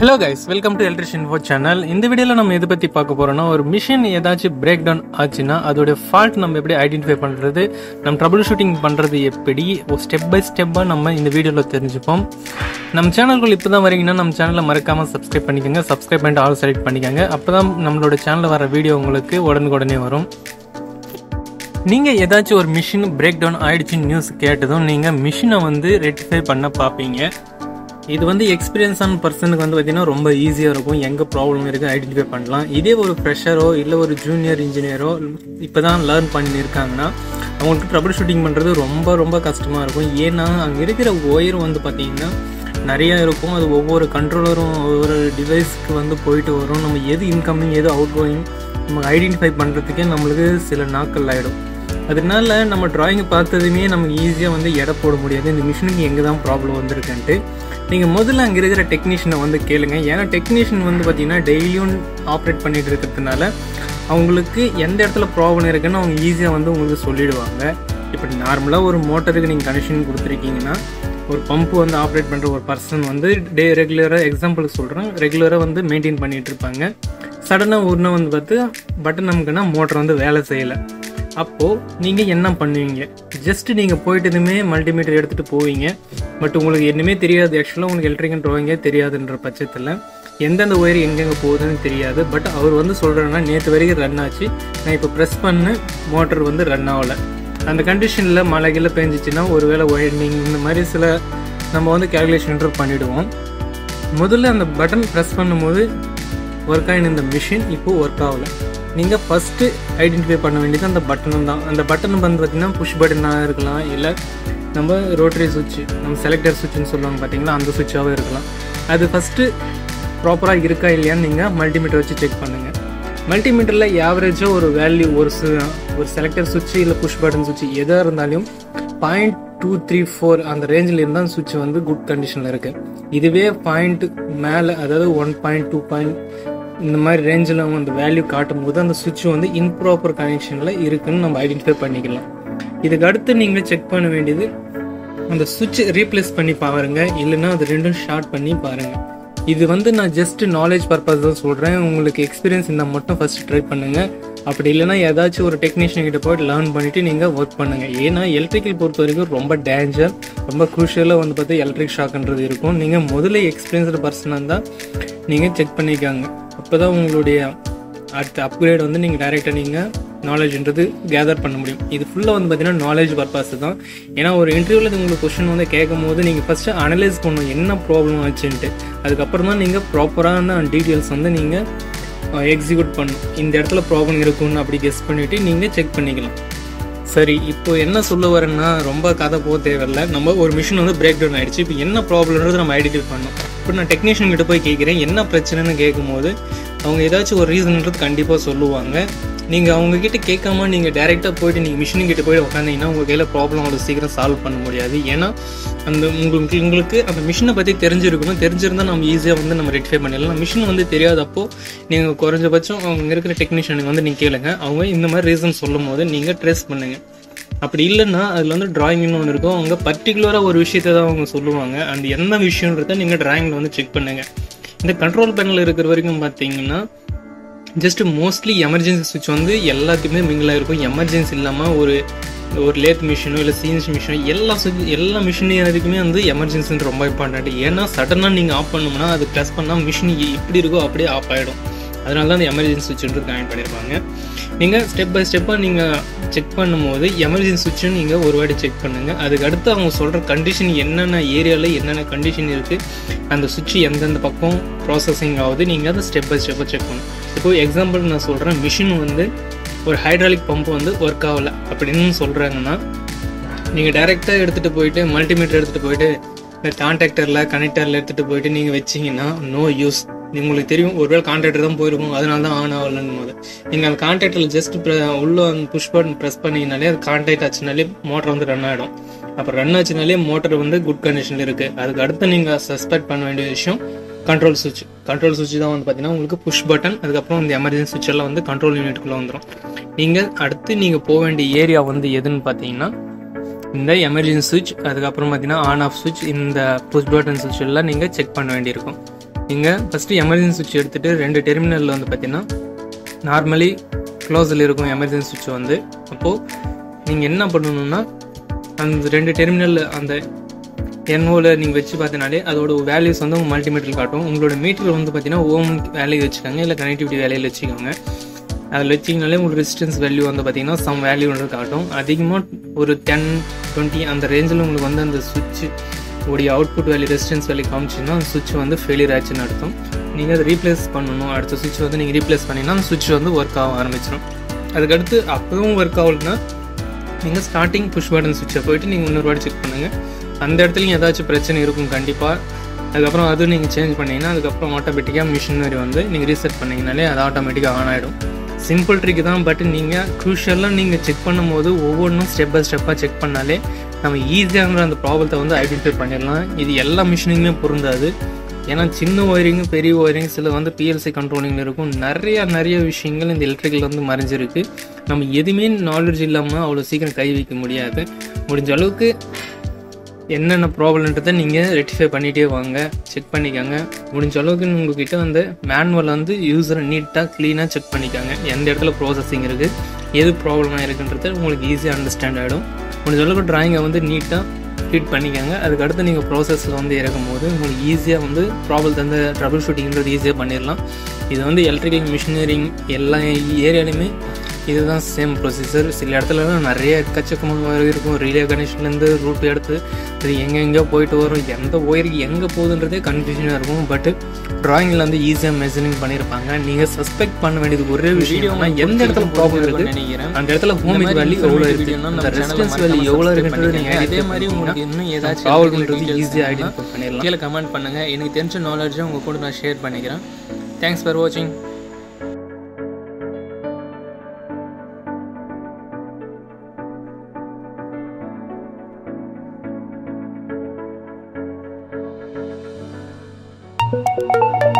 hello guys welcome to electrician info channel இந்த வீடியோவில் நம்ம எதை பற்றி பார்க்க போறோம்னா ஒரு மிஷின் ஏதாச்சும் பிரேக் டவுன் ஆச்சுன்னா அதோட ஃபால்ட் நம்ம எப்படி ஐடென்டிஃபை பண்ணுறது நம்ம ட்ரபிள் ஷூட்டிங் பண்ணுறது எப்படி ஒரு ஸ்டெப் பை ஸ்டெப்பாக நம்ம இந்த வீடியோவில் தெரிஞ்சுப்போம் நம்ம சேனலுக்குள்ள இப்போ தான் வரீங்கன்னா நம்ம சேனலை மறக்காமல் சப்ஸ்கிரைப் பண்ணிக்கோங்க சப்ஸ்கிரைப் பண்ணிட்டு ஆல் செலக்ட் பண்ணிக்கோங்க அப்போ தான் நம்மளோட சேனலில் வர வீடியோ உங்களுக்கு உடனுக்குடனே வரும் நீங்கள் ஏதாச்சும் ஒரு மிஷின் பிரேக் டவுன் ஆயிடுச்சுன்னு நியூஸ் கேட்டதும் நீங்கள் மிஷினை வந்து ரெக்டிஃபை பண்ண பார்ப்பீங்க இது வந்து எக்ஸ்பீரியன்ஸான பர்சனுக்கு வந்து பார்த்தீங்கன்னா ரொம்ப ஈஸியாக இருக்கும் எங்கே ப்ராப்ளம் இருக்குது ஐடென்டிஃபை பண்ணலாம் இதே ஒரு ஃப்ரெஷரோ இல்லை ஒரு ஜூனியர் இன்ஜினியரோ இப்போ தான் லேர்ன் பண்ணியிருக்காங்கன்னா அவங்களுக்கு ட்ரபிள் ஷூட்டிங் பண்ணுறது ரொம்ப ரொம்ப கஷ்டமாக இருக்கும் ஏன்னா அங்கே இருக்கிற ஒயர் வந்து பார்த்தீங்கன்னா நிறையா இருக்கும் அது ஒவ்வொரு கண்ட்ரோலரும் ஒவ்வொரு டிவைஸ்க்கு வந்து போயிட்டு வரும் நம்ம எது இன்கமிங் எது அவுட் கோயிங் நம்ம ஐடென்டிஃபை பண்ணுறதுக்கே நம்மளுக்கு சில நாட்கள் ஆகிடும் அதனால நம்ம டிராயிங்கை பார்த்ததுமே நமக்கு ஈஸியாக வந்து எடை போட முடியாது இந்த மிஷினுக்கு எங்கே தான் ப்ராப்ளம் வந்திருக்குன்ட்டு நீங்கள் முதல்ல அங்கே இருக்கிற டெக்னீஷியனை வந்து கேளுங்க ஏன்னா டெக்னீஷியன் வந்து பார்த்தீங்கன்னா டெய்லியும் ஆப்ரேட் பண்ணிட்டு இருக்கிறதுனால அவங்களுக்கு எந்த இடத்துல ப்ராப்ளம் இருக்குன்னு அவங்க ஈஸியாக வந்து உங்களுக்கு சொல்லிடுவாங்க இப்போ நார்மலாக ஒரு மோட்டருக்கு நீங்கள் கனெக்ஷன் கொடுத்துருக்கீங்கன்னா ஒரு பம்பு வந்து ஆப்ரேட் பண்ணுற ஒரு பர்சன் வந்து டே ரெகுலராக எக்ஸாம்பிளுக்கு சொல்கிறேன் ரெகுலராக வந்து மெயின்டைன் பண்ணிகிட்டு இருப்பாங்க சடனாக ஒன்று வந்து பார்த்து பட்டன் நமக்குன்னா மோட்டர் வந்து வேலை செய்யலை அப்போது நீங்கள் என்ன பண்ணுவீங்க ஜஸ்ட் நீங்கள் போயிட்டதுமே மல்டிமீட்டர் எடுத்துகிட்டு போவீங்க பட் உங்களுக்கு என்னமே தெரியாது ஆக்சுவலாக உங்களுக்கு எலக்ட்ரிக்கல் ட்ராயிங்கே தெரியாதுன்ற பட்சத்தில் எந்தெந்த ஒயர் எங்கெங்கே போகுதுன்னு தெரியாது பட் அவர் வந்து சொல்கிறேன்னா நேற்று வரைக்கும் ரன் ஆச்சு நான் இப்போ ப்ரெஸ் பண்ண மோட்டர் வந்து ரன் ஆகலை அந்த கண்டிஷனில் மழை கீழே பெஞ்சிச்சின்னா ஒருவேளை ஒயர்னிங் இந்த மாதிரி சில நம்ம வந்து கேல்குலேஷன் பண்ணிவிடுவோம் முதல்ல அந்த பட்டன் ப்ரெஸ் பண்ணும்போது ஒர்க் ஆகின இந்த மிஷின் இப்போது ஒர்க் ஆகலை நீங்கள் ஃபஸ்ட்டு ஐடென்டிஃபை பண்ண வேண்டியது அந்த பட்டனும் தான் அந்த பட்டன் வந்து பார்த்திங்கன்னா புஷ் பட்டனாக இருக்கலாம் இல்லை நம்ம ரோட்டரி சுவிட்ச் நம்ம செலக்டர் சுவிட்ச்னு சொல்லுவாங்க பார்த்தீங்களா அந்த சுவிட்சாகவும் இருக்கலாம் அது ஃபஸ்ட்டு ப்ராப்பராக இருக்கா இல்லையான்னு நீங்கள் மல்டிமீட்டர் வச்சு செக் பண்ணுங்கள் மல்டிமீட்டரில் ஆவரேஜாக ஒரு வேல்யூ ஒரு ஒரு செலக்டர் சுவிட்ச் இல்லை புஷ் பட்டன் சுவிட்ச் எதாக இருந்தாலும் பாயிண்ட் டூ த்ரீ ஃபோர் அந்த ரேஞ்சில் இருந்தால் சுவிட்ச் வந்து குட் கண்டிஷனில் இருக்குது இதுவே பாயிண்ட் மேலே அதாவது ஒன் பாயிண்ட் டூ பாயிண்ட் இந்த மாதிரி ரேஞ்சில் அந்த வேல்யூ காட்டும் போது அந்த சுவிட்ச் வந்து இன்ப்ராப்பர் கனெக்ஷனில் இருக்குன்னு நம்ம ஐடென்டிஃபை பண்ணிக்கலாம் இதுக்கு அடுத்து நீங்கள் செக் பண்ண வேண்டியது அந்த சுவிட்ச் ரீப்ளேஸ் பண்ணி பாருங்க இல்லைன்னா அது ரெண்டும் ஷார்ட் பண்ணி பாருங்க இது வந்து நான் ஜஸ்ட் நாலேஜ் பர்பஸ் தான் சொல்கிறேன் உங்களுக்கு எக்ஸ்பீரியன்ஸ் இருந்தால் மட்டும் ஃபர்ஸ்ட் ட்ரை பண்ணுங்க அப்படி இல்லைன்னா ஏதாச்சும் ஒரு டெக்னீஷியன் கிட்ட போயிட்டு லேர்ன் பண்ணிட்டு நீங்கள் ஒர்க் பண்ணுங்க ஏன்னா எலக்ட்ரிக்கல் பொறுத்த வரைக்கும் ரொம்ப டேஞ்சர் ரொம்ப குரூஷியலாக வந்து பார்த்தா எலக்ட்ரிக் ஷாக்ன்றது இருக்கும் நீங்கள் முதல்ல எக்ஸ்பீரியன்ஸ்டு பர்சனாக இருந்தால் நீங்கள் செக் பண்ணிக்காங்க அப்போ தான் உங்களுடைய அடுத்த அப்கிரேட் வந்து நீங்கள் டைரெக்டாக நீங்கள் நாலேஜ்ன்றது கேதர் பண்ண முடியும் இது ஃபுல்லாக வந்து பார்த்தீங்கன்னா நாலேஜ் பர்பஸ் தான் ஏன்னா ஒரு இன்டர்வியூவில் உங்களுக்கு கொஷின் வந்து கேட்கும் போது நீங்கள் ஃபஸ்ட்டு அனலைஸ் பண்ணணும் என்ன ப்ராப்ளம் ஆச்சுன்ட்டு அதுக்கப்புறம் தான் நீங்கள் ப்ராப்பரான டீட்டெயில்ஸ் வந்து நீங்கள் எக்ஸிக்யூட் பண்ணணும் இந்த இடத்துல ப்ராப்ளம் இருக்குன்னு அப்படி கெஸ் பண்ணிவிட்டு நீங்கள் செக் பண்ணிக்கலாம் சரி இப்போ என்ன சொல்ல வரேன்னா ரொம்ப கதை போக தேவையில்ல நம்ம ஒரு மிஷின் வந்து பிரேக் டவுன் ஆயிடுச்சு இப்போ என்ன ப்ராப்ளம்ன்றது நம்ம ஐடென்டிஃபை பண்ணணும் இப்போ நான் டெக்னீஷியன் கிட்ட போய் கேட்குறேன் என்ன பிரச்சனைன்னு கேட்கும்போது அவங்க ஏதாச்சும் ஒரு ரீசன்ன்றது கண்டிப்பாக சொல்லுவாங்க நீங்கள் அவங்க கிட்ட கேட்காம நீங்கள் டேரெக்டாக போயிட்டு நீங்கள் மிஷின் கிட்ட போய் உட்காந்தீங்கன்னா உங்கள் கையில் ப்ராப்ளம் அவ்வளோ சீக்கிரம் சால்வ் பண்ண முடியாது ஏன்னா அந்த உங்களுக்கு உங்களுக்கு அந்த மிஷினை பற்றி தெரிஞ்சிருக்கணும் தெரிஞ்சிருந்தால் நம்ம ஈஸியாக வந்து நம்ம ரெக்டிஃபை பண்ணிடலாம் மிஷின் வந்து தெரியாதப்போ நீங்கள் குறைஞ்சபட்சம் அவங்க இருக்கிற டெக்னீஷியனுக்கு வந்து நீங்கள் கேளுங்க அவங்க இந்த மாதிரி ரீசன் சொல்லும் போது நீங்கள் ட்ரேஸ் பண்ணுங்கள் அப்படி இல்லைன்னா அதில் வந்து டிராயிங்னு ஒன்று இருக்கும் அவங்க பர்டிகுலராக ஒரு விஷயத்தை தான் அவங்க சொல்லுவாங்க அந்த என்ன விஷயன்றத நீங்கள் டிராயிங்கில் வந்து செக் பண்ணுங்கள் இந்த கண்ட்ரோல் பேனல் இருக்கிற வரைக்கும் பார்த்தீங்கன்னா ஜஸ்ட் மோஸ்ட்லி எமர்ஜென்சி சுவிட்ச் வந்து எல்லாத்துக்குமே மிங்கிளாக இருக்கும் எமர்ஜென்சி இல்லாமல் ஒரு ஒரு லேத் மிஷினோ இல்லை சீன்ஸ் மிஷினோ எல்லா சுவிட்ச் எல்லா மிஷினரிக்குமே வந்து எமர்ஜென்சின்னு ரொம்ப இம்பார்ட்டன்ட் ஏன்னா சடனாக நீங்கள் ஆஃப் பண்ணோம்னா அது ப்ளஸ் பண்ணால் மிஷின் எப்படி இருக்கோ அப்படியே ஆஃப் ஆகிடும் அதனால தான் அந்த எமர்ஜென்சி சுவிட்சுன்றது கனெக்ட் பண்ணியிருப்பாங்க நீங்கள் ஸ்டெப் பை ஸ்டெப்பாக நீங்கள் செக் பண்ணும்போது எமர்ஜென்சி சுவிட்சுன்னு நீங்கள் ஒரு வாட்டி செக் பண்ணுங்கள் அதுக்கு அடுத்து அவங்க சொல்கிற கண்டிஷன் என்னென்ன ஏரியாவில் என்னென்ன கண்டிஷன் இருக்குது அந்த சுவிட்ச் எந்தெந்த பக்கம் ப்ராசஸிங் ஆகுது நீங்கள் அதை ஸ்டெப் பை ஸ்டெப்பாக செக் பண்ணணும் இப்போது எக்ஸாம்பிள் நான் சொல்கிறேன் மிஷின் வந்து ஒரு ஹைட்ராலிக் பம்ப் வந்து ஒர்க் ஆகலை அப்படின்னு சொல்கிறாங்கன்னா நீங்கள் டைரெக்டாக எடுத்துகிட்டு போயிட்டு மல்டிமீட்டர் எடுத்துகிட்டு போயிட்டு இந்த கான்டாக்டரில் கனெக்டரில் எடுத்துகிட்டு போயிட்டு நீங்கள் வச்சிங்கன்னா நோ யூஸ் உங்களுக்கு தெரியும் ஒருவேளை கான்ட்ராக்டர் தான் போயிருக்கும் அதனால தான் ஆன் ஆகலன்னு போது நீங்கள் அந்த கான்ட்ராக்டில் ஜஸ்ட் உள்ள அந்த புஷ் பட்டன் ப்ரெஸ் பண்ணிங்கனாலே அது கான்டாக்ட் ஆச்சுனாலே மோட்டர் வந்து ரன் ஆகிடும் அப்போ ரன் ஆச்சுனாலே மோட்டர் வந்து குட் கண்டிஷனில் இருக்குது அதுக்கு அடுத்து நீங்கள் சஸ்பெக்ட் பண்ண வேண்டிய விஷயம் கண்ட்ரோல் சுவிட்ச் கண்ட்ரோல் சுவிட்ச் தான் வந்து பார்த்தீங்கன்னா உங்களுக்கு புஷ் பட்டன் அதுக்கப்புறம் இந்த எமர்ஜென்சி சுவிட்ச் எல்லாம் வந்து கண்ட்ரோல் யூனிட்டுக்குள்ளே வந்துடும் நீங்கள் அடுத்து நீங்கள் போக வேண்டிய ஏரியா வந்து எதுன்னு பார்த்தீங்கன்னா இந்த எமர்ஜென்சி சுவிட்ச் அதுக்கப்புறம் பார்த்தீங்கன்னா ஆன் ஆஃப் சுவிட்ச் இந்த புஷ் பட்டன் சுவிட்ச் எல்லாம் நீங்கள் செக் பண்ண வேண்டியிருக்கும் நீங்கள் ஃபஸ்ட்டு எமர்ஜென்சி சுவிட்ச் எடுத்துகிட்டு ரெண்டு டெர்மினலில் வந்து பார்த்தீங்கன்னா நார்மலி க்ளோஸில் இருக்கும் எமர்ஜென்சி சுவிட்ச் வந்து அப்போது நீங்கள் என்ன பண்ணணும்னா அந்த ரெண்டு டெர்மினல் அந்த என்ஓவில் நீங்கள் வச்சு பார்த்தனாலே அதோட வேல்யூஸ் வந்து உங்கள் மல்டிமீட்டர் காட்டும் உங்களோட மீட்டர் வந்து பார்த்தீங்கன்னா ஓம் வேல்யூ வச்சுக்கோங்க இல்லை கனெக்டிவிட்டி வேலையில் வச்சுக்கோங்க அதில் வச்சிங்கனாலே உங்களுக்கு ரெசிஸ்டன்ஸ் வேல்யூ வந்து பார்த்தீங்கன்னா சம் வேல்யூன்றது காட்டும் அதிகமாக ஒரு டென் டுவெண்ட்டி அந்த ரேஞ்சில் உங்களுக்கு வந்து அந்த சுவிட்ச் உடைய அவுட்புட் வேல்யூ ரெசிஸ்டன்ஸ் வேல்யூ காமிச்சிங்கன்னா அந்த சுவிட்ச் வந்து ஃபெயிலியர் ஆச்சுன்னு அர்த்தம் நீங்கள் அதை ரீப்ளேஸ் பண்ணணும் அடுத்த சுவிட்ச் வந்து நீங்கள் ரீப்ளேஸ் பண்ணிங்கன்னா அந்த சுவிட்ச் வந்து ஒர்க் ஆக ஆரம்பிச்சிடும் அதுக்கடுத்து அப்பவும் ஒர்க் ஆகலைன்னா நீங்கள் ஸ்டார்டிங் புஷ் பட்டன் சுவிட்சை போயிட்டு நீங்கள் இன்னொரு வாட்டி செக் பண்ணுங்கள் அந்த இடத்துலையும் ஏதாச்சும் பிரச்சனை இருக்கும் கண்டிப்பாக அதுக்கப்புறம் அதுவும் நீங்கள் சேஞ்ச் பண்ணிங்கன்னா அதுக்கப்புறம் ஆட்டோமேட்டிக்காக மிஷினரி வந்து நீங்கள் ரீசெட் பண்ணிங்கனாலே அது ஆட்டோமேட்டிக்காக ஆன் ஆகிடும் சிம்பிள் ட்ரிக் தான் பட் நீங்கள் க்ரூஷியலாக நீங்கள் செக் பண்ணும்போது ஒவ்வொன்றும் ஸ்டெப் பை ஸ்டெப்பாக செக் பண்ணாலே நம்ம ஈஸியாகிற அந்த ப்ராப்ளத்தை வந்து ஐடென்டிஃபை பண்ணிடலாம் இது எல்லா மிஷினுக்குமே பொருந்தாது ஏன்னா சின்ன ஒயரிங்கு பெரிய ஒயரிங் சில வந்து பிஎல்சி கண்ட்ரோலிங்கில் இருக்கும் நிறைய நிறைய விஷயங்கள் இந்த எலக்ட்ரிக்கல் வந்து மறைஞ்சிருக்கு நம்ம எதுவுமே நாலேஜ் இல்லாமல் அவ்வளோ சீக்கிரம் கை வைக்க முடியாது முடிஞ்ச அளவுக்கு என்னென்ன ப்ராப்ளம்ன்றதை நீங்கள் ரெக்டிஃபை பண்ணிகிட்டே வாங்க செக் பண்ணிக்கோங்க முடிஞ்ச அளவுக்கு உங்ககிட்ட வந்து மேனுவல் வந்து யூஸரை நீட்டாக க்ளீனாக செக் பண்ணிக்கோங்க எந்த இடத்துல ப்ராசஸிங் இருக்குது எது ப்ராப்ளமாக இருக்குன்றது உங்களுக்கு ஈஸியாக அண்டர்ஸ்டாண்ட் ஆகிடும் முடிஞ்ச அளவுக்கு ட்ராயிங்கை வந்து நீட்டாக ட்ரீட் பண்ணிக்கோங்க அதுக்கடுத்து நீங்கள் ப்ராசஸில் வந்து இறக்கும் போது உங்களுக்கு ஈஸியாக வந்து ப்ராப்ளத்தை வந்து ட்ரபிள் ஷூட்டிங்கிறது ஈஸியாக பண்ணிடலாம் இது வந்து எலக்ட்ரிக்கல் மிஷினரிங் எல்லா ஏரியாலையுமே இதுதான் சேம் ப்ரொசீஜர் சில இடத்துல நிறைய எக்கச்சக்கமாக இருக்கும் ரிலே கனெக்ஷன்லேருந்து ரூட் எடுத்து அது எங்கெங்கேயோ போயிட்டு வரும் எந்த ஒயருக்கு எங்கே போகுதுன்றதே கன்ஃபியூஷனாக இருக்கும் பட் ட்ராயிங்கில் வந்து ஈஸியாக மெஷரிங் பண்ணியிருப்பாங்க நீங்கள் சஸ்பெக்ட் பண்ண வேண்டியது ஒரே விஷயம் எந்த இடத்துல ப்ராப்ளம் இருக்குது நினைக்கிறேன் அந்த இடத்துல ஹோமிக் வேல்யூ எவ்வளோ இருக்குது அந்த ரெசிஸ்டன்ஸ் வேல்யூ எவ்வளோ இருக்குன்றது நீங்கள் இதே மாதிரி உங்களுக்கு இன்னும் ஏதாச்சும் ப்ராப்ளம்ன்றது ஈஸியாக ஐடென்டிஃபை பண்ணிடலாம் கீழே கமெண்ட் பண்ணுங்க எனக்கு தெரிஞ்ச நாலேஜை உங்க கூட நான் ஷேர் பண்ணிக்கிறேன் தேங்க்ஸ் ஃபார் வாட்சிங் thank you